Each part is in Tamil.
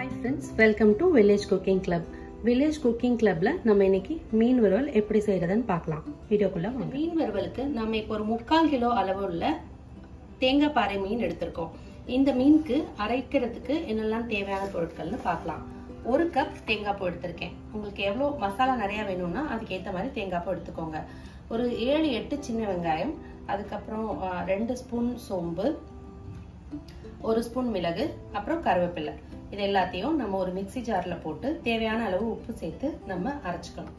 Hi friends welcome to village cooking club village cooking கிளப்ல நம்ம இன்னைக்கு மீன் வறுவல் எப்படி செய்யறதுன்னு பார்க்கலாம் வீடியோக்குள்ள வாங்க. மீன் வறுவலுக்கு நம்ம இப்போ ஒரு முக்கால் கிலோ அளவு உள்ள தேங்காய் பாறை மீன் எடுத்திருக்கோம் இந்த மீனுக்கு அரைக்கிறதுக்கு என்னெல்லாம் தேவையான பொருட்கள்னு பார்க்கலாம் ஒரு கப் தேங்காய் பூ எடுத்திருக்கேன் உங்களுக்கு எவ்வளோ மசாலா நிறையா வேணும்னா அதுக்கேற்ற மாதிரி தேங்காய் பூ எடுத்துக்கோங்க ஒரு ஏழு எட்டு சின்ன வெங்காயம் அதுக்கப்புறம் ஆ, ரெண்டு ஸ்பூன் சோம்பு ஒரு ஸ்பூன் மிளகு அப்புறம் கருவேப்பிலை இது எல்லாத்தையும் நம்ம ஒரு மிக்ஸி ஜார்ல போட்டு தேவையான அளவு உப்பு சேர்த்து நம்ம அரைச்சுக்கணும்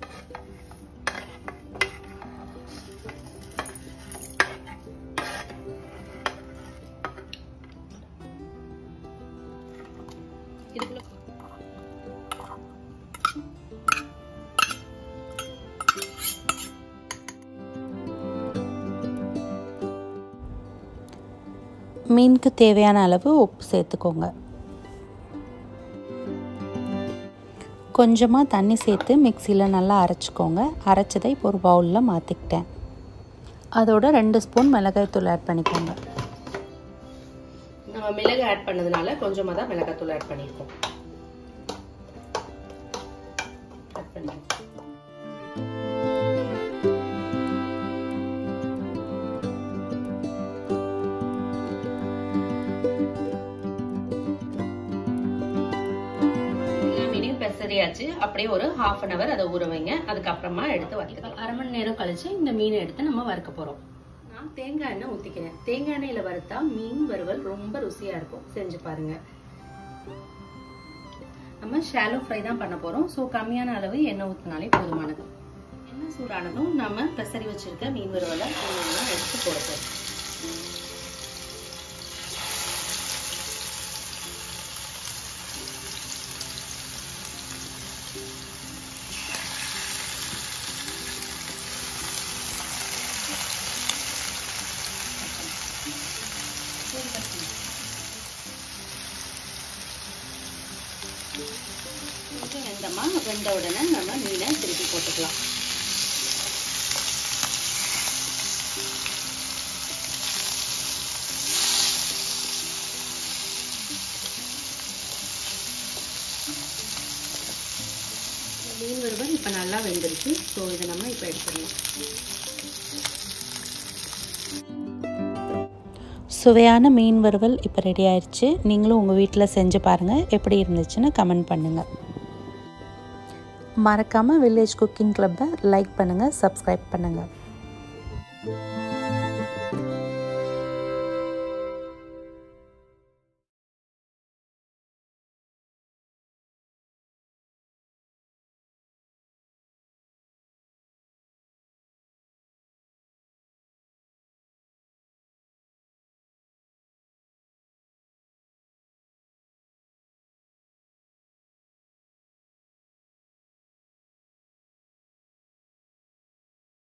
இதுக்குள்ள மீனுக்கு தேவையான அளவு உப்பு சேர்த்துக்கோங்க கொஞ்சமாக தண்ணி சேர்த்து மிக்சியில் நல்லா அரைச்சிக்கோங்க அரைச்சதை இப்போ ஒரு பவுலில் மாற்றிக்கிட்டேன் அதோட ரெண்டு ஸ்பூன் மிளகாய்த்தூள் ஆட் பண்ணிக்கோங்க நம்ம மிளகு ஆட் பண்ணதுனால கொஞ்சமாக தான் மிளகாத்தூள் ஆட் பண்ணியிருக்கோம் ஆட் பண்ணி எல்லா மீனையும் பெசரியாச்சு அப்படியே ஒரு ஹாஃப் அன் அவர் அதை ஊற வைங்க அதுக்கப்புறமா எடுத்து வறுத்துக்கலாம் அரை மணி நேரம் கழிச்சு இந்த மீனை எடுத்து நம்ம வறுக்க போறோம் நான் தேங்காய் எண்ணெய் ஊத்திக்கிறேன் தேங்காய் எண்ணெயில வறுத்தா மீன் வறுவல் ரொம்ப ருசியா இருக்கும் செஞ்சு பாருங்க நம்ம ஷாலோ ஃப்ரை தான் பண்ண போறோம் ஸோ கம்மியான அளவு எண்ணெய் ஊற்றினாலே போதுமானது எண்ணெய் சூடானதும் நம்ம பெசரி வச்சிருக்க மீன் வறுவலை ஒவ்வொன்றா எடுத்து போட போறோம் கொஞ்சம் வெந்தமா வெந்த உடனே நம்ம மீனை திருப்பி போட்டுக்கலாம் இந்த மீன் வறுவல் இப்போ நல்லா வெந்துருச்சு ஸோ இதை நம்ம இப்போ எடுத்துடலாம் சுவையான மீன் வறுவல் இப்போ ரெடி ஆயிடுச்சு நீங்களும் உங்கள் வீட்டில் செஞ்சு பாருங்கள் எப்படி இருந்துச்சுன்னு கமெண்ட் பண்ணுங்கள் மறக்காமல் வில்லேஜ் குக்கிங் கிளப்பை லைக் பண்ணுங்கள் சப்ஸ்கிரைப் பண்ணுங்கள்